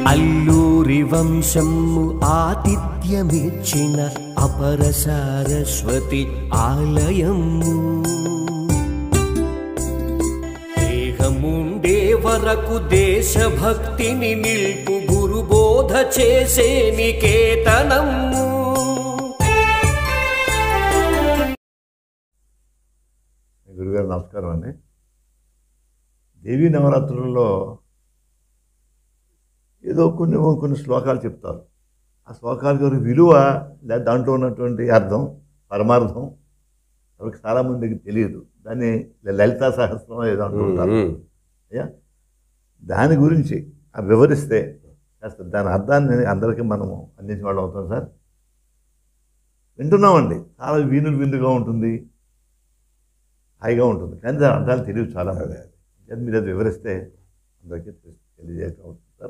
అల్లూరి వంశము ఆతిథ్యమిచ్చిన అపర సారస్వతి ఆలయము దేహముండే వరకు దేశభక్తిని నిల్పు గురుబోధ చేసే నికేతనము గురుగారు నమస్కారం అండి దేవీ నవరాత్రులలో ఏదో కొన్ని కొన్ని శ్లోకాలు చెప్తారు ఆ శ్లోకాల గారి విలువ లేదా దాంట్లో ఉన్నటువంటి అర్థం పరమార్థం ఎవరికి చాలామందికి తెలియదు దాన్ని లలితా సహస్రం ఏదో అంటుంటారు అయ్యా దాని గురించి ఆ వివరిస్తే కాస్త దాని అర్థాన్ని అందరికీ మనము అందించిన వాళ్ళు అవుతాం సార్ వింటున్నామండి చాలా వీణులు విందుగా ఉంటుంది హాయిగా ఉంటుంది కానీ దాని అర్థాలు తెలియదు చాలా మంది అది మీరు అది వివరిస్తే అందరికీ తెలి- తెలియజేయగలుగుతుంది సార్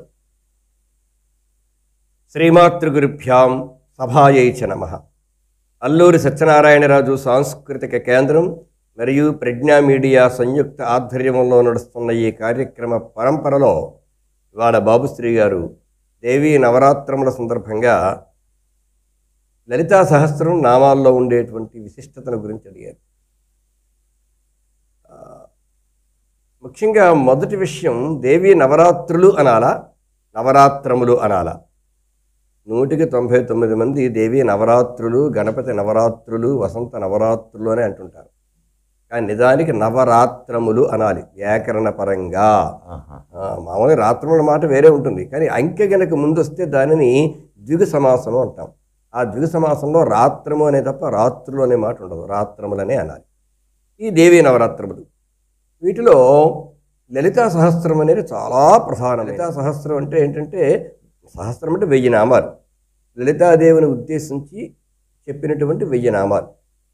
శ్రీమాతృగురుభ్యాం సభాయై చ నమ అల్లూరి సత్యనారాయణరాజు సాంస్కృతిక కేంద్రం మరియు ప్రజ్ఞా మీడియా సంయుక్త ఆధ్వర్యంలో నడుస్తున్న ఈ కార్యక్రమ పరంపరలో ఇవాళ బాబుశ్రీ గారు దేవీ నవరాత్రముల సందర్భంగా లలితా సహస్రం నామాల్లో ఉండేటువంటి విశిష్టతను గురించి అడిగారు ఆ, ముఖ్యంగా మొదటి విషయం దేవీ నవరాత్రులు అనాలా నవరాత్రములు అనాలా నూటికి తొంభై తొమ్మిది మంది దేవీ నవరాత్రులు గణపతి నవరాత్రులు వసంత నవరాత్రులు అని అంటుంటారు కానీ నిజానికి నవరాత్రములు అనాలి వ్యాకరణ పరంగా ఆహా. ఆ, మామూలుగా రాత్రముల మాట వేరే ఉంటుంది కానీ అంకె గనక ముందు వస్తే దానిని ద్విగు సమాసము అంటాం ఆ ద్విగు సమాసంలో రాత్రము అనే తప్ప రాత్రులు అనే మాట ఉండదు రాత్రములనే అనాలి ఈ దేవీ నవరాత్రములు వీటిలో లలితా సహస్రం అనేది చాలా ప్రధానం లలితా సహస్రం అంటే ఏంటంటే సహస్రం అంటే వెయ్యి నామాలు లలితాదేవిని ఉద్దేశించి చెప్పినటువంటి వెయ్యి నామాలు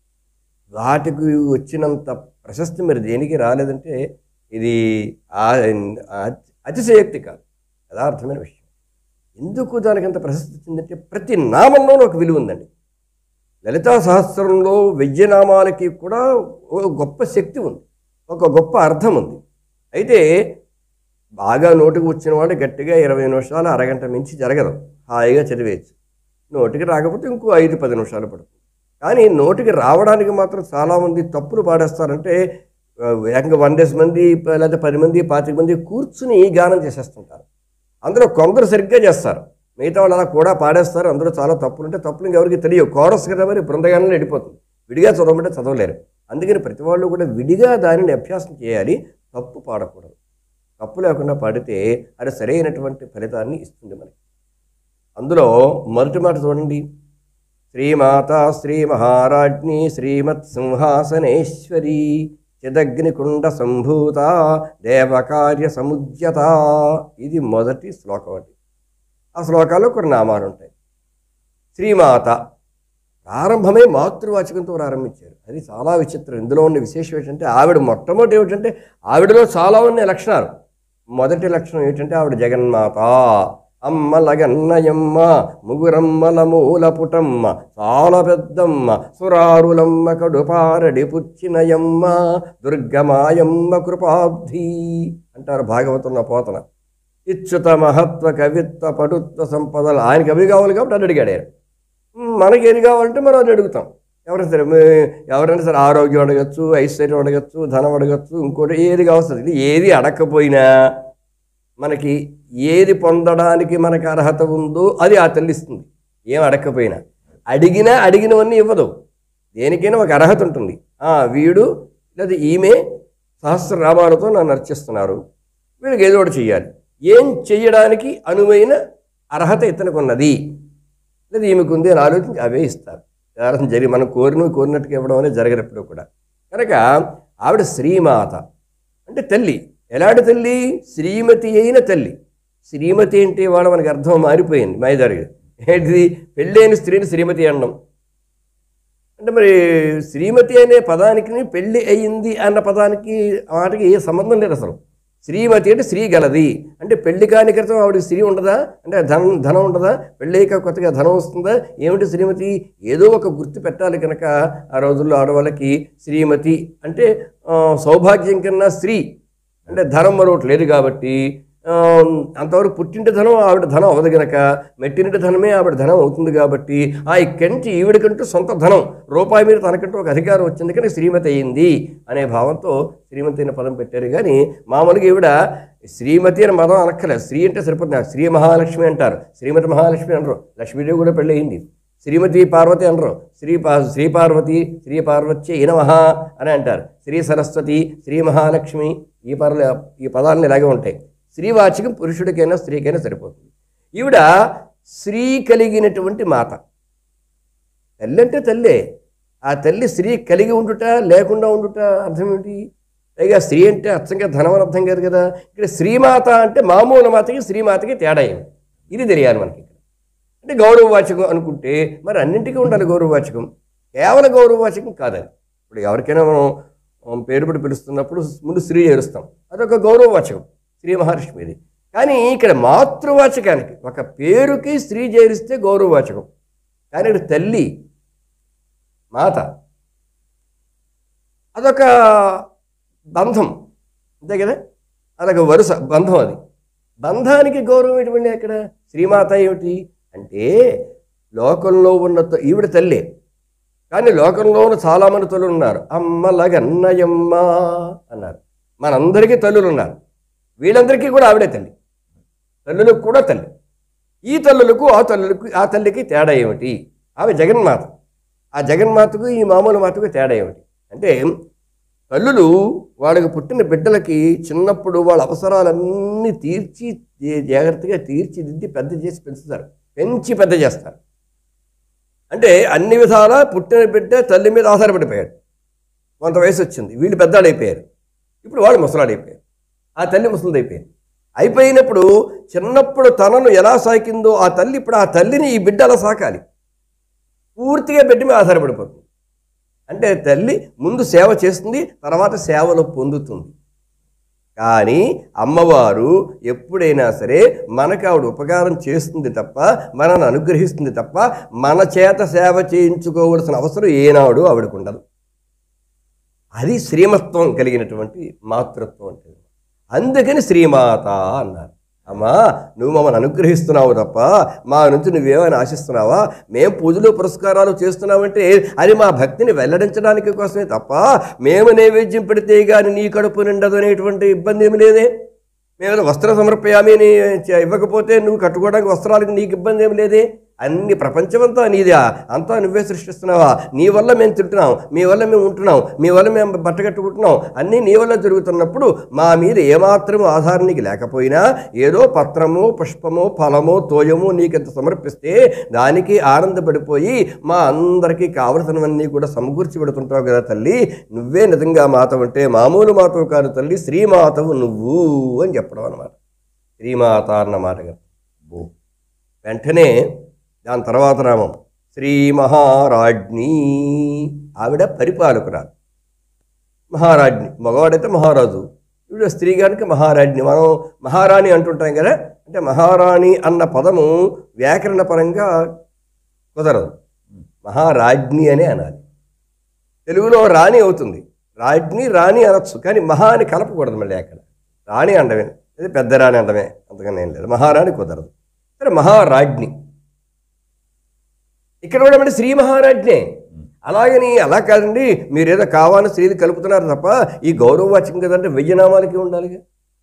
వాటికి వచ్చినంత ప్రశస్తి మరి దేనికి రాలేదంటే ఇది ఆ- ఆ- అతిశయోక్తి కాదు యథార్థమైన విషయం ఎందుకు దానికి అంత ప్రశస్తి వచ్చిందంటే ప్రతి నామంలోనూ ఒక విలువ ఉందండి లలితా సహస్రంలో వెయ్యి నామాలకి కూడా ఒక గొప్ప శక్తి ఉంది ఒక గొప్ప అర్థం ఉంది అయితే బాగా నోటికి వచ్చిన వాడు గట్టిగా ఇరవై నిమిషాలు అరగంట మించి జరగదు హాయిగా చదివేయచ్చు నోటికి రాకపోతే ఇంకో ఐదు పది నిమిషాలు పడుతుంది కానీ నోటికి రావడానికి మాత్రం చాలామంది తప్పులు పాడేస్తారంటే ఆ, ఏకంగా వన్ డేస్ మంది ప- లేదా పది మంది పాతిక మంది కూర్చుని గానం చేసేస్తుంటారు అందులో కొందరు సరిగ్గా చేస్తారు మిగతా వాళ్ళు అలా కూడా పాడేస్తారు అందులో చాలా తప్పులు ఉంటే తప్పులు ఇంకెవరికి తెలియవు కోరస్ కదా మరి బృందగానంలో వెళ్ళిపోతుంది విడిగా చదవమంటే చదవలేరు అందుకని ప్రతి వాళ్ళు కూడా విడిగా దానిని అభ్యాసం చేయాలి తప్పు పాడకూడదు తప్పు లేకుండా పాడితే అది సరైనటువంటి ఫలితాన్ని ఇస్తుంది మనకి అందులో మొదటి మాట చూడండి శ్రీమాత శ్రీ మహారాజ్ఞి శ్రీమత్ సింహాసనేశ్వరి చిదగ్నికుండ సంభూత దేవకార్య సముద్యత ఇది మొదటి శ్లోకం అండి ఆ శ్లోకాల్లో కొన్ని నామాలు ఉంటాయి శ్రీమాత ప్రారంభమే మాతృవాచకంతో ప్రారంభించారు అది చాలా విచిత్రం ఇందులో ఉన్న విశేషం ఏంటంటే ఆవిడ మొట్టమొదటి ఏమిటంటే ఆవిడలో చాలా ఉన్నాయి లక్షణాలు మొదటి లక్షణం ఏంటంటే ఆవిడ జగన్మాత అమ్మ లగన్నయమ్మ ముగురమ్మల మూల పుటమ్మ చాలా పెద్దమ్మ సురారులమ్మ కడుపారడి పుచ్చినయమ్మ దుర్గమాయమ్మ కృపాబ్ధి అంటారు భాగవతంలో పోతన ఇచ్యుత మహత్వ కవిత్వ పటుత్వ సంపదలు ఆయన కవి కావాలి కాబట్టి అని అడిగాడు ఆయన "మ్, మనకి ఏది కావాలంటే మనం అది అడుగుతాం ఎవరైనా సరే మే- ఎవరైనా సరే ఆరోగ్యం అడగచ్చు ఐశ్వర్యం అడగచ్చు ధనం అడగచ్చు ఇంకోటి ఏది కావస్తుంది ఇది ఏది అడగకపోయినా మనకి ఏది పొందడానికి మనకు అర్హత ఉందో అది ఆ తల్లి ఇస్తుంది ఏం అడగకపోయినా అడిగినా అడిగినవన్నీ ఇవ్వదు దేనికైనా ఒక అర్హత ఉంటుంది ఆ వీడు లేదా ఈమె సహస్రనామాలతో నన్ను అర్చిస్తున్నారు వీడికి ఏదో ఒకటి చెయ్యాలి ఏం చెయ్యడానికి అనువైన అర్హత ఇతనికి ఉన్నది లేదా ఈమెకు ఉంది అని ఆలోచించి అవే ఇస్తారు యథార్థం జరిగి మనం కోరిన కోరినట్టుగా ఇవ్వడం అనేది జరగదు ఎప్పుడూ కూడా కనుక ఆవిడ శ్రీమాత అంటే తల్లి ఎలాంటి తల్లి శ్రీమతి అయిన తల్లి శ్రీమతి అంటే ఇవాళ మనకి అర్థం మారిపోయింది మాయదారి ఏంటిది పెళ్ళైన స్త్రీని శ్రీమతి అనడం అంటే మరి శ్రీమతి అనే పదానికి పెళ్ళి అయింది అన్న పదానికి ఆ మాటకి ఏ సంబంధం లేదు అసలు శ్రీమతి అంటే స్త్రీ గలది అంటే పెళ్లి కాని క్రితం ఆవిడకి స్త్రీ ఉండదా అంటే ధనం ధనం ఉండదా పెళ్ళయ్యాక కొత్తగా ధనం వస్తుందా ఏమిటి శ్రీమతి ఏదో ఒక గుర్తు పెట్టాలి కనుక ఆ రోజుల్లో ఆడవాళ్ళకి శ్రీమతి అంటే ఆ, సౌభాగ్యం కన్నా స్త్రీ అంటే ధనం మరొకటి లేదు కాబట్టి ఆ, అంతవరకు పుట్టింటి ధనం ఆవిడ ధనం అవదు గనక మెట్టినిటి ధనమే ఆవిడ ధనం అవుతుంది కాబట్టి ఆ ఇక్కడి ఈవిడకంటూ సొంత ధనం రూపాయి మీద తనకంటూ ఒక అధికారం వచ్చింది కానీ శ్రీమతి అయ్యింది అనే భావంతో శ్రీమతి అయిన పదం పెట్టారు కానీ మామూలుగా ఈవిడ శ్రీమతి అని పదం అనక్కలేదు శ్రీ అంటే సరిపోతుంది శ్రీ మహాలక్ష్మి అంటారు శ్రీమతి మహాలక్ష్మి అనరు లక్ష్మీదేవి కూడా పెళ్ళి అయింది శ్రీమతి పార్వతి అనరు శ్రీ పా శ్రీ పార్వతి శ్రీ పార్వత్య ఈనమహ అని అంటారు శ్రీ సరస్వతి శ్రీ మహాలక్ష్మి ఈ పదాలు ఈ పదాలను ఇలాగే ఉంటాయి శ్రీవాచకం పురుషుడికైనా స్త్రీకైనా సరిపోతుంది ఈవిడ స్త్రీ కలిగినటువంటి మాత తల్లి అంటే తల్లే ఆ తల్లి స్త్రీ కలిగి ఉండుట లేకుండా ఉండుట అర్థం ఏమిటి పైగా స్త్రీ అంటే అచ్చంగా ధనం అని అర్థం కాదు కదా ఇక్కడ శ్రీమాత అంటే మామూలు మాతకి శ్రీమాతకి తేడా ఏమి ఇది తెలియాలి మనకి ఇక్కడ అంటే గౌరవవాచకం అనుకుంటే మరి అన్నింటికీ ఉండాలి గౌరవవాచకం కేవలం గౌరవవాచకం కాదని ఇప్పుడు ఎవరికైనా మనం ఆ, పేరు పెట్టి పిలుస్తున్నప్పుడు ముందు స్త్రీ చేరుస్తాం అదొక గౌరవవాచకం శ్రీ మహాలక్ష్మిది కానీ ఇక్కడ మాతృవాచకానికి ఒక పేరుకి స్త్రీ చేరిస్తే గౌరవవాచకం కానీ ఇక్కడ తల్లి మాత అదొక బంధం అంతే కదా అదొక వరుస బంధం అది బంధానికి గౌరవం ఎటువంటి అక్కడ శ్రీమాత ఏమిటి అంటే లోకంలో ఉన్న త- ఈవిడ తల్లే కానీ లోకంలో ఉన్న చాలామంది తల్లులు ఉన్నారు అమ్మలగన్నయమ్మ అన్నారు మనందరికీ తల్లులు ఉన్నారు వీళ్ళందరికీ కూడా ఆవిడే తల్లి తల్లులకు కూడా తల్లి ఈ తల్లులకు ఆ తల్లులకు ఆ తల్లికి తేడా ఏమిటి ఆమె జగన్మాత ఆ జగన్మాతకు ఈ మామూలు మాతకు తేడా ఏమిటి అంటే తల్లులు వాళ్ళకి పుట్టిన బిడ్డలకి చిన్నప్పుడు వాళ్ళ అవసరాలన్నీ తీర్చి జే- జాగ్రత్తగా తీర్చిదిద్ది పెద్ద చేసి పెంచుతారు పెంచి పెద్ద చేస్తారు అంటే అన్ని విధాలా పుట్టిన బిడ్డ తల్లి మీద ఆధారపడిపోయాడు కొంత వయసు వచ్చింది వీళ్ళు పెద్దాడైపోయారు ఇప్పుడు వాళ్ళు ముసలాడైపోయారు ఆ తల్లి ముసలిదైపోయింది అయిపోయినప్పుడు చిన్నప్పుడు తనను ఎలా సాకిందో ఆ తల్లి ఇప్పుడు ఆ తల్లిని ఈ బిడ్డ అలా సాకాలి పూర్తిగా బిడ్డ మీద ఆధారపడిపోతుంది అంటే తల్లి ముందు సేవ చేస్తుంది తర్వాత సేవలు పొందుతుంది కానీ అమ్మవారు ఎప్పుడైనా సరే మనకు ఆవిడ ఉపకారం చేస్తుంది తప్ప మనల్ని అనుగ్రహిస్తుంది తప్ప మన చేత సేవ చేయించుకోవలసిన అవసరం ఏనాడు ఆవిడకు ఉండదు అది శ్రీమత్వం కలిగినటువంటి మాతృత్వం అంటే అందుకని శ్రీమాత అన్నారు అమ్మా నువ్వు మమ్మల్ని అనుగ్రహిస్తున్నావు తప్ప మా నుంచి నువ్వేమైనా ఆశిస్తున్నావా మేము పూజలు పురస్కారాలు చేస్తున్నామంటే అది మా భక్తిని వెల్లడించడానికి కోసమే తప్ప మేము నైవేద్యం పెడితే కానీ నీ కడుపు నిండదు అనేటువంటి ఇబ్బంది ఏమి లేదే మేము వస్త్ర సమర్పయామి అని చ- ఇవ్వకపోతే నువ్వు కట్టుకోవడానికి వస్త్రాలకు నీకు ఇబ్బంది ఏమి లేదే అన్ని ప్రపంచమంతా నీదే అంతా నువ్వే సృష్టిస్తున్నావా నీ వల్ల మేము తింటున్నాం మీ వల్ల మేము ఉంటున్నాం మీ వల్ల మేము బట్ట కట్టుకుంటున్నాం అన్నీ నీ వల్ల జరుగుతున్నప్పుడు మా మీద ఏమాత్రము ఆధారం నీకు లేకపోయినా ఏదో పత్రము పుష్పము ఫలము తోయము నీకంత సమర్పిస్తే దానికి ఆనందపడిపోయి మా అందరికీ కావలసినవన్నీ కూడా సమకూర్చి పెడుతుంటావు కదా తల్లి నువ్వే నిజంగా మాతవు అంటే మామూలు మాతవు కాదు తల్లి శ్రీమాతవు నువ్వు అని చెప్పడం అన్నమాట శ్రీమాత అన్న మాట కదా ఓ. వెంటనే దాని తర్వాత నామం శ్రీ మహారాజ్ఞి ఆవిడ పరిపాలకురాలు మహారాజ్ఞి మగవాడైతే మహారాజు ఇప్పుడు స్త్రీ కనుక మహారాజ్ఞి మనం మహారాణి అంటుంటాం కదా అంటే మహారాణి అన్న పదము వ్యాకరణ పరంగా కుదరదు మహారాజ్ఞి అనే అనాలి తెలుగులో రాణి అవుతుంది రాజ్ఞి రాణి అనొచ్చు కానీ మహా అని కలపకూడదు మళ్ళీ అక్కడ రాణి అండమే ఇది పెద్ద రాణి అండమే అంతకన్నా ఏం లేదు మహారాణి కుదరదు సరే మహారాజ్ఞి ఇక్కడ కూడా అంటే శ్రీ మహారాజ్ఞే అలాగని అలా కాదండి మీరేదో కావాలని స్త్రీలు కలుపుతున్నారు తప్ప ఈ గౌరవవాచకం కదంటే వెయ్యి నామాలకి ఉండాలిగా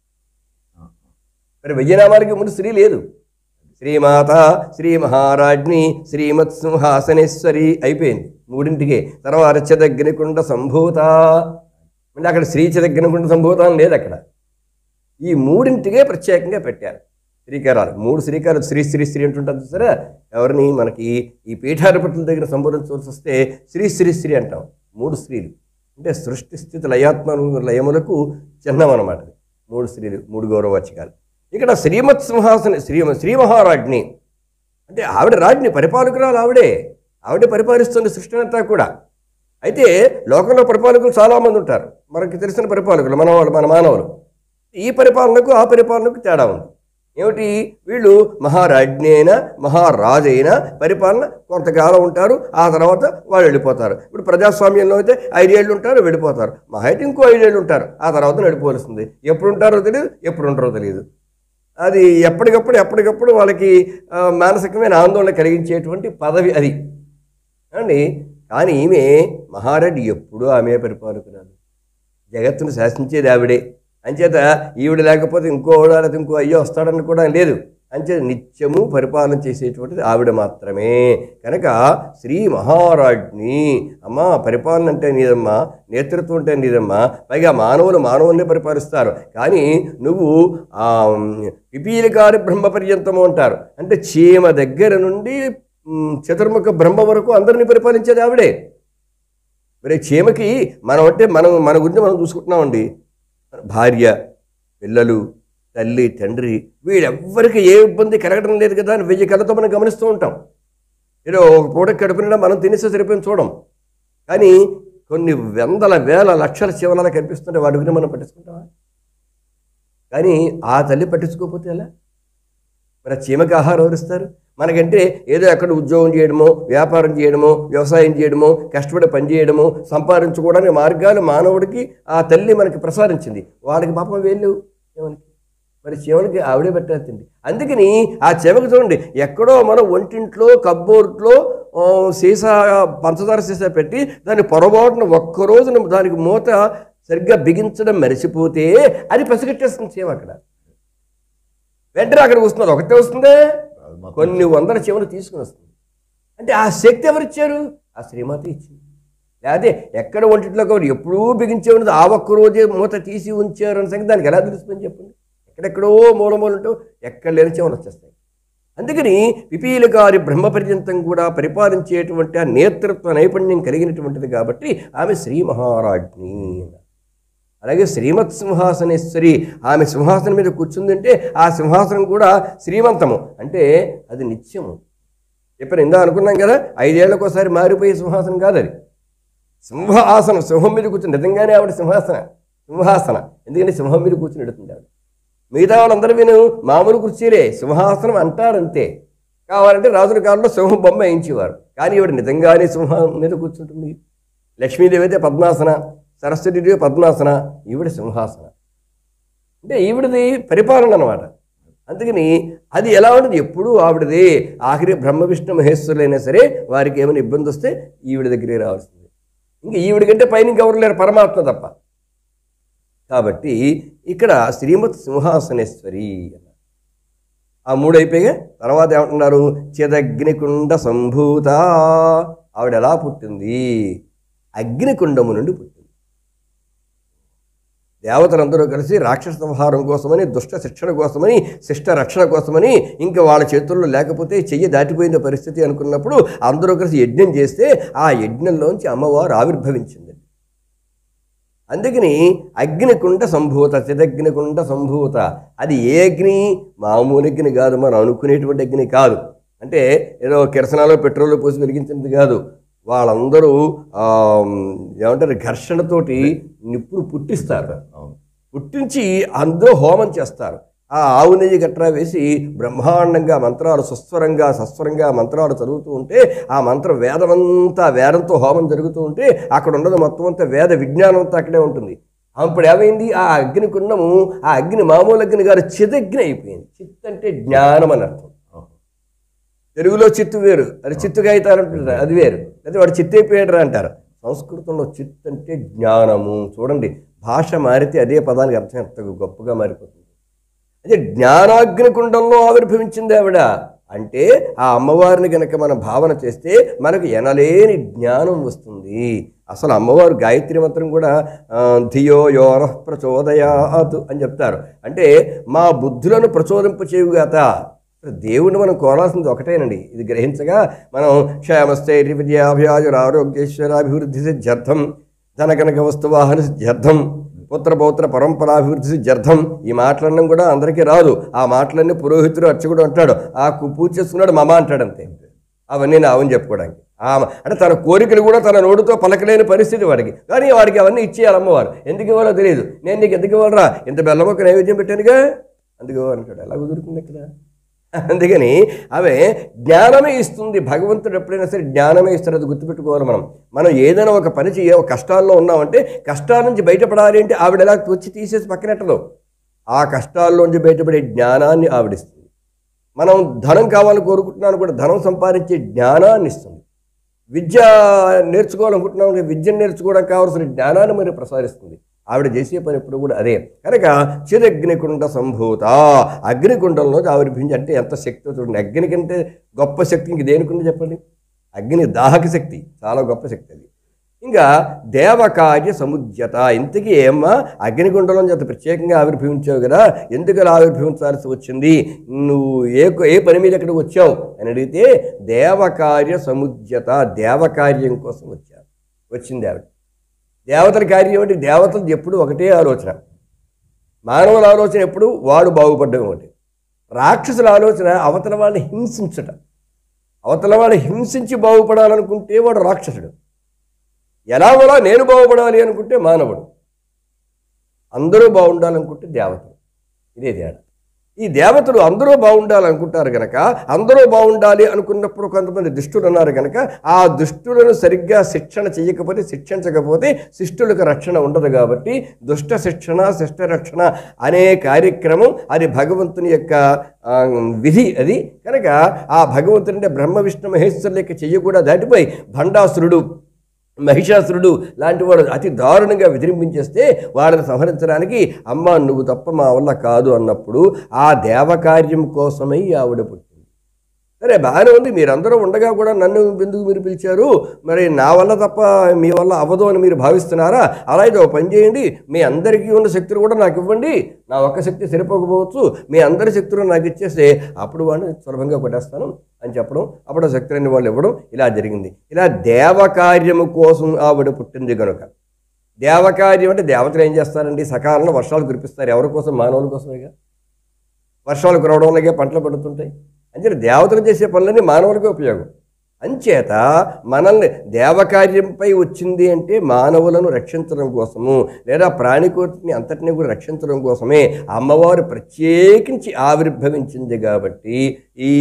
మరి వెయ్యి నామాలకి ముందు స్త్రీ లేదు శ్రీమాత శ్రీ మహారాజ్ఞి శ్రీమత్ సింహాసనేశ్వరి అయిపోయింది మూడింటికి తర్వాత చదగ్నికుండ సంభూత మళ్ళీ అక్కడ శ్రీ చదగ్నికుండ సంభూత అని లేదు అక్కడ ఈ మూడింటికే ప్రత్యేకంగా పెట్టారు శ్రీకారాలు మూడు శ్రీకారాలు శ్రీ శ్రీ శ్రీ అంటుంటారు చూసారా ఎవరిని మనకి ఈ పీఠాధిపతుల దగ్గర సంబోధించవలసి వస్తే శ్రీ శ్రీ శ్రీ అంటాం మూడు స్త్రీలు అంటే సృష్టి స్థితి లయాత్మ లయములకు చిహ్నం అన్నమాట మూడు స్త్రీలు మూడు గౌరవవాచకాలు ఇక్కడ శ్రీమత్ సింహాసన శ్రీ శ్రీ మహారాజ్ఞి అంటే ఆవిడ రాజ్ఞి పరిపాలకురాలు ఆవిడే ఆవిడే పరిపాలిస్తుంది సృష్టిని అంతా కూడా అయితే లోకంలో పరిపాలకులు చాలామంది ఉంటారు మనకి తెలిసిన పరిపాలకులు మన వాళ్ళు మన మానవులు ఈ పరిపాలనకు ఆ పరిపాలనకు తేడా ఉంది ఏమిటి వీళ్ళు మహారాజ్ఞి అయినా మహారాజు అయినా పరిపాలన కొంతకాలం ఉంటారు ఆ తర్వాత వాళ్ళు వెళ్ళిపోతారు ఇప్పుడు ప్రజాస్వామ్యంలో అయితే ఐదేళ్ళు ఉంటారు వెళ్ళిపోతారు మహా అయితే ఇంకో ఐదేళ్ళు ఉంటారు ఆ తర్వాత నడిపోవలసింది ఎప్పుడు ఉంటారో తెలియదు ఎప్పుడు ఉంటారో తెలియదు అది ఎప్పటికప్పుడు ఎప్పటికప్పుడు వాళ్ళకి ఆ, మానసికమైన ఆందోళన కలిగించేటువంటి పదవి అది అండి కానీ ఈమె మహారెడ్డి ఎప్పుడూ ఆమె పరిపాలకురాలు జగత్తును శాసించేది ఆవిడే అంచేత ఈవిడ లేకపోతే ఇంకో లేదా ఇంకో అయ్యో వస్తాడని కూడా లేదు అంచేత నిత్యము పరిపాలన చేసేటువంటిది ఆవిడ మాత్రమే కనుక శ్రీ మహారాజ్ని అమ్మా పరిపాలన అంటే నీదమ్మా నేతృత్వం అంటే నీదమ్మా పైగా మానవులు మానవుల్ని పరిపాలిస్తారు కానీ నువ్వు ఆ, పిపీలికారి బ్రహ్మ పర్యంతము అంటారు అంటే చీమ దగ్గర నుండి మ్, చతుర్ముఖ బ్రహ్మ వరకు అందరినీ పరిపాలించేది ఆవిడే మరి చీమకి మనం అంటే మనం మన గురించి మనం చూసుకుంటున్నామండి భార్య పిల్లలు తల్లి తండ్రి వీళ్ళెవ్వరికి ఏ ఇబ్బంది కలగడం లేదు కదా అని వెయ్యి కళ్ళతో మనం గమనిస్తూ ఉంటాం ఏదో ఒక పూట కడుపునిండా మనం తినేస్తే సరిపోయిన చూడం కానీ కొన్ని వందల వేల లక్షల శివనాలు కనిపిస్తుంటే వాటి గురించి మనం పట్టించుకుంటామా కానీ ఆ తల్లి పట్టించుకోకపోతే ఎలా మరి ఆ చీమకి ఆహారం ఎవరిస్తారు మనకంటే ఏదో ఎక్కడ ఉద్యోగం చేయడమో వ్యాపారం చేయడమో వ్యవసాయం చేయడమో కష్టపడి పని చేయడమో సంపాదించుకోవడానికి మార్గాలు మానవుడికి ఆ తల్లి మనకి ప్రసాదించింది వాళ్ళకి పాపం వేళ్ళు చీమలకి మరి చీమలకి ఆవిడే పెట్టేస్తుంది అందుకని ఆ చీమకి చూడండి ఎక్కడో మనం ఒంటింట్లో కబ్బోర్ట్లో ఆ, సీసా పంచదార సీసా పెట్టి దాన్ని పొరపాటున ఒక్క రోజున దానికి మూత సరిగ్గా బిగించడం మరిచిపోతే అది పసిగట్టేస్తుంది చీమ అక్కడ వెంటనే అక్కడికి వస్తుంది ఒకటే వస్తుందే అది మొత్తం కొన్ని వందల చెవులు తీసుకుని వస్తుంది అంటే ఆ శక్తి ఎవరిచ్చారు ఆ శ్రీమాత ఇచ్చింది లేకపోతే ఎక్కడ ఒంటిట్లో కాబట్టి ఎప్పుడూ బిగించే ఉన్నది ఆ ఒక్క రోజే మూత తీసి ఉంచారు అనే సంగతి దానికి ఎలా తెలుస్తుందని చెప్పండి ఎక్కడెక్కడో మూల మూలంటూ ఎక్కడ లేని చెవులు వచ్చేస్తాయి అందుకని పిపీల గారి బ్రహ్మ పర్యంతం కూడా పరిపాలించేటువంటి ఆ నేతృత్వ నైపుణ్యం కలిగినటువంటిది కాబట్టి ఆమె శ్రీ మహారాజ్ని అలాగే శ్రీమత్ సింహాసనేశ్వరి ఆమె సింహాసనం మీద కూర్చుందంటే ఆ సింహాసనం కూడా శ్రీమంతము అంటే అది నిత్యము చెప్పాను ఇందా అనుకున్నాం కదా ఐదేళ్లకు ఒకసారి మారిపోయే సింహాసనం కాదు అది సింహాసనం సింహం మీద కూర్చుని నిజంగానే ఆవిడ సింహాసన సింహాసన ఎందుకంటే సింహం మీద కూర్చుని ఎడుతుంది ఆవిడ మిగతా వాళ్ళందరూ విను మామూలు కుర్చీలే సింహాసనం అంటారంతే కావాలంటే రాజుల కాలంలో సింహం బొమ్మ వేయించేవారు కానీ ఈవిడ నిజంగానే సింహం మీద కూర్చుంటుంది లక్ష్మీదేవి అయితే పద్మాసన సరస్వతీదేవి పద్మాసన ఈవిడ సింహాసన అంటే ఈవిడది పరిపాలన అనమాట అందుకని అది ఎలా ఉంటుంది ఎప్పుడూ ఆవిడది ఆఖరి బ్రహ్మ విష్ణు మహేశ్వరులైనా సరే వారికి ఏమైనా ఇబ్బంది వస్తే ఈవిడ దగ్గరే రావాల్సింది ఇంకా ఈవిడ కంటే పైన ఇంకెవరు లేరు పరమాత్మ తప్ప కాబట్టి ఇక్కడ శ్రీమత్ సింహాసనేశ్వరి అన్నారు ఆ మూడు అయిపోయా తర్వాత ఏమంటున్నారు చిదగ్నికుండ సంభూత ఆవిడ ఎలా పుట్టింది అగ్నికుండము నుండి పుట్టింది దేవతలందరూ కలిసి రాక్షస సంహారం కోసమని దుష్ట శిక్షణ కోసమని శిష్ట రక్షణ కోసమని ఇంకా వాళ్ళ చేతుల్లో లేకపోతే చెయ్యి దాటిపోయిన పరిస్థితి అనుకున్నప్పుడు అందరూ కలిసి యజ్ఞం చేస్తే ఆ యజ్ఞంలోంచి అమ్మవారు ఆవిర్భవించింది అందుకని అగ్నికుండ సంభూత చిదగ్నికుండ సంభూత అది ఏ అగ్ని మామూలు అగ్ని కాదు మనం అనుకునేటువంటి అగ్ని కాదు అంటే ఏదో కిరసనాలో పెట్రోల్ పోసి వెలిగించినది కాదు వాళ్ళందరూ ఆ, ఏమంటారు ఘర్షణతోటి నిప్పులు పుట్టిస్తారు అవును పుట్టించి అందరూ హోమం చేస్తారు ఆ ఆవు నెయ్యి గట్రా వేసి బ్రహ్మాండంగా మంత్రాలు సుస్వరంగా సస్వరంగా మంత్రాలు చదువుతూ ఉంటే ఆ మంత్రం వేదమంతా వేదంతో హోమం జరుగుతూ ఉంటే అక్కడ ఉన్నది మొత్తం అంతా వేద విజ్ఞానం అంతా అక్కడే ఉంటుంది అప్పుడు ఏమైంది ఆ అగ్ని కుండము ఆ అగ్ని మామూలు అగ్ని గారు చిదగ్ని అయిపోయింది చిత్ అంటే జ్ఞానం అని అర్థం అవును. తెలుగులో చిత్తు వేరు అది చిత్తుగా అవుతారంటారు అది వేరు లేదా వాడు చిత్తు అయిపోయాడు అంటారు సంస్కృతంలో చిత్ అంటే జ్ఞానము చూడండి భాష మారితే అదే పదానికి అర్థం ఎంత గొప్పగా మారిపోతుంది అదే జ్ఞానాగ్ని కుండంలో ఆవిర్భవించింది ఆవిడ అంటే ఆ అమ్మవారిని గనక మనం భావన చేస్తే మనకు ఎనలేని జ్ఞానం వస్తుంది అసలు అమ్మవారు గాయత్రి మంత్రం కూడా ఆ, ధియో యోర ప్రచోదయాత్ అని చెప్తారు అంటే మా బుద్ధులను ప్రచోదింప చేయుగాత దేవుణ్ణి మనం కోరాల్సింది ఒకటేనండి ఇది గ్రహించగా మనం క్షేమస్థైర్య విద్యాభ్యాజుర ఆరోగ్యేశ్వరాభివృద్ధి సిద్ధ్యర్థం ధనకనక వస్తువాహన సిద్ధ్యర్థం పుత్ర పౌత్ర పరంపరాభివృద్ధి సిద్ధ్యర్థం ఈ మాటలన్నీ కూడా అందరికీ రాదు ఆ మాటలన్నీ పురోహితుడు అర్చకుడు అంటాడు ఆ కు- పూజ చేస్తున్నాడు మమ అంటాడు అంతే అవన్నీ నావని చెప్పుకోవడానికి ఆ మ- అంటే తన కోరికలు కూడా తన నోటితో పలకలేని పరిస్థితి వాడికి కానీ వాడికి అవన్నీ ఇచ్చేయాలి అమ్మవారు ఎందుకు ఇవ్వాలో తెలియదు నేను నీకు ఎందుకు ఇవ్వాలరా ఇంత బెల్లం ఒక నైవేద్యం పెట్టానుగా అందుకు ఇవ్వాలంటాడు ఎలా కుదురుతుంది ఇక్కడ అందుకని ఆమె జ్ఞానమే ఇస్తుంది భగవంతుడు ఎప్పుడైనా సరే జ్ఞానమే ఇస్తారు అది గుర్తుపెట్టుకోవాలి మనం మనం ఏదైనా ఒక పని చేయ ఒక కష్టాల్లో ఉన్నామంటే కష్టాల నుంచి బయటపడాలి అంటే ఆవిడ ఎలా వచ్చి తీసేసి పక్కనెట్టదు ఆ కష్టాల్లోంచి బయటపడే జ్ఞానాన్ని ఆవిడిస్తుంది మనం ధనం కావాలని కోరుకుంటున్నాను కూడా ధనం సంపాదించే జ్ఞానాన్ని ఇస్తుంది విద్య నేర్చుకోవాలనుకుంటున్నాం విద్యను నేర్చుకోవడం కావాల్సిన జ్ఞానాన్ని మరి ప్రసాదిస్తుంది ఆవిడ చేసే పని ఎప్పుడు కూడా అదే కనుక చిరగ్నికుండ సంభూత అగ్నికుండంలో ఆవిర్భించి అంటే ఎంత శక్తి చూడండి అగ్ని కంటే గొప్ప శక్తి ఇంక దేనికుంది చెప్పండి అగ్ని దాహక శక్తి చాలా గొప్ప శక్తి అది ఇంకా దేవకార్య సముద్యత ఇంతకీ ఏమ్మా అగ్నిగుండంలో అంత ప్రత్యేకంగా ఆవిర్భవించావు కదా ఎందుకు అలా ఆవిర్భవించాల్సి వచ్చింది నువ్వు ఏ ఏ పని మీద ఎక్కడికి వచ్చావు అని అడిగితే దేవకార్య సముద్యత దేవకార్యం కోసం వచ్చారు వచ్చింది ఆవిడ దేవతల కార్యం ఏమిటి దేవతలు ఎప్పుడు ఒకటే ఆలోచన మానవుల ఆలోచన ఎప్పుడు వాడు బాగుపడ్డం ఒకటి రాక్షసుల ఆలోచన అవతల వాళ్ళని హింసించటం అవతల వాడిని హింసించి బాగుపడాలనుకుంటే వాడు రాక్షసుడు ఎలాగోలా నేను బాగుపడాలి అనుకుంటే మానవుడు అందరూ బాగుండాలనుకుంటే దేవతలు ఇదే తేడా ఈ దేవతలు అందరూ బాగుండాలనుకుంటారు గనక అందరూ బాగుండాలి అనుకున్నప్పుడు కొంతమంది దుష్టులు ఉన్నారు గనక ఆ దుష్టులను సరిగ్గా శిక్షణ చేయకపోతే శిక్షించకపోతే శిష్టులకు రక్షణ ఉండదు కాబట్టి దుష్ట శిక్షణ శిష్ట రక్షణ అనే కార్యక్రమం అది భగవంతుని యొక్క ఆ, విధి అది కనుక ఆ భగవంతుని అంటే బ్రహ్మ విష్ణు మహేశ్వరుల యొక్క చెయ్యి కూడా దాటిపోయి భండాసురుడు మహిషాసురుడు లాంటి వాడు అతి దారుణంగా విజృంభించేస్తే వాడిని సంహరించడానికి అమ్మ నువ్వు తప్ప మా వల్ల కాదు అన్నప్పుడు ఆ దేవకార్యం కోసమై ఆవిడ పుట్టింది సరే బాగానే ఉంది మీరందరూ ఉండగా కూడా నన్ను ఎందుకు మీరు పిలిచారు మరి నా వల్ల తప్ప మీ వల్ల అవ్వదు అని మీరు భావిస్తున్నారా అలా అయితే ఒక పని చేయండి మీ అందరికీ ఉన్న శక్తులు కూడా నాకు ఇవ్వండి నా ఒక్క శక్తి సరిపోకపోవచ్చు మీ అందరి శక్తులు నాకు ఇచ్చేస్తే అప్పుడు వాడిని సులభంగా కొట్టేస్తాను అని చెప్పడం అప్పుడు ఆ శక్తులన్నీ వాళ్ళు ఇవ్వడం ఇలా జరిగింది ఇలా దేవకార్యము కోసం ఆవిడ పుట్టింది కనుక దేవకార్యం అంటే దేవతలు ఏం చేస్తారండి సకాలంలో వర్షాలు కురిపిస్తారు ఎవరి కోసం మానవుల కోసమేగా వర్షాలు కురవడం వల్లగే పంటలు పడుతుంటాయి అంచేత దేవతలు చేసే పనులన్నీ మానవులకే ఉపయోగం అంచేత మనల్ని దేవకార్యంపై వచ్చింది అంటే మానవులను రక్షించడం కోసము లేదా ప్రాణికోటిని అంతటిని కూడా రక్షించడం కోసమే అమ్మవారు ప్రత్యేకించి ఆవిర్భవించింది కాబట్టి ఈ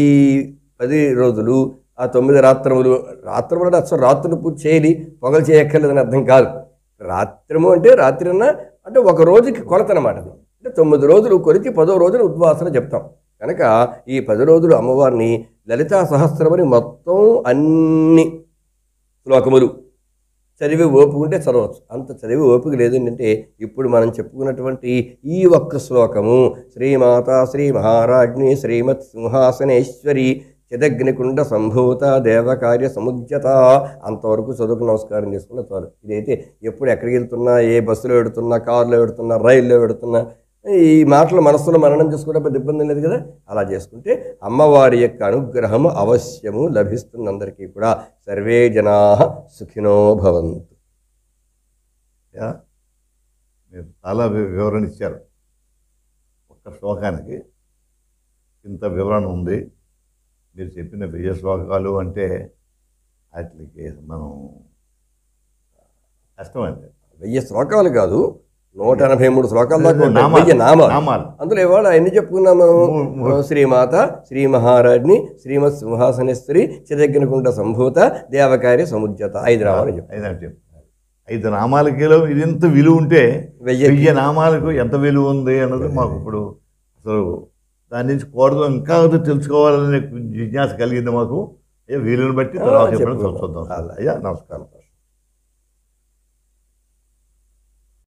పది రోజులు ఆ తొమ్మిది రాత్రములు రాత్రములు అంటే అసలు రాత్రులు పూజ చేయాలి పొగలు చేయక్కర్లేదని అర్థం కాదు రాత్రము అంటే రాత్రి అన్న అంటే ఒక రోజుకి కొలత అనమాట అది అంటే తొమ్మిది రోజులు కొలిచి పదో రోజులు ఉద్వాసన చెప్తాం కనుక ఈ పది రోజులు అమ్మవారిని లలితా సహస్రమని మొత్తం అన్ని శ్లోకములు చదివి ఓపుకుంటే చదవచ్చు అంత చదివి ఓపిక లేదంటే ఇప్పుడు మనం చెప్పుకున్నటువంటి ఈ ఒక్క శ్లోకము శ్రీమాత శ్రీ మహారాజ్ని శ్రీమత్ సింహాసనేశ్వరి చిదగ్నికుండ సంభూత దేవకార్య సముద్యత అంతవరకు చదువుకు నమస్కారం చేసుకున్న చాలు ఇదైతే ఎప్పుడు ఎక్కడికి వెళ్తున్నా ఏ బస్సులో పెడుతున్నా కారులో పెడుతున్నా రైల్లో పెడుతున్నా ఈ మాటలు మనస్సులో మననం చేసుకుంటే పెద్ద ఇబ్బంది లేదు కదా అలా చేసుకుంటే అమ్మవారి యొక్క అనుగ్రహము అవశ్యము లభిస్తుంది అందరికీ కూడా సర్వే జనా సుఖినో భవంతు యా, మీరు చాలా వి- వివరణ ఇచ్చారు ఒక్క శ్లోకానికి ఇంత వివరణ ఉంది మీరు చెప్పిన వెయ్యి శ్లోకాలు అంటే వాటికి మనం కష్టమండి వెయ్యి శ్లోకాలు కాదు నూట ఎనభై మూడు శ్లోకాలు దాకా ఉంటాయి. నామాలు. వెయ్యి నామాలు నామాలు అందులో ఇవాళ ఎన్ని చెప్పుకున్నాము మూ- మూ- శ్రీమాత శ్రీ మహారాజ్ని శ్రీమత్ సింహాసనేశ్వరి చిదగ్నికుండ సంభూత దేవకార్య సముద్యత ఐదు రావాలి చెప్పు ఐదంటే ఐదు నామాలకిలో ఇది ఎంత విలువ ఉంటే వెయ్యి వెయ్యి నామాలకు ఎంత విలువ ఉంది అన్నది మాకు ఇప్పుడు అసలు దాని నుంచి కోరదు ఇంకా తెలుసుకోవాలనే జిజ్ఞాస కలిగింది మాకు అయ్యా వీలుని బట్టి తర్వాత ఆ, చెప్పడం చెప్పుకుందాం. చూద్దాం అలా. అయ్యా నమస్కారం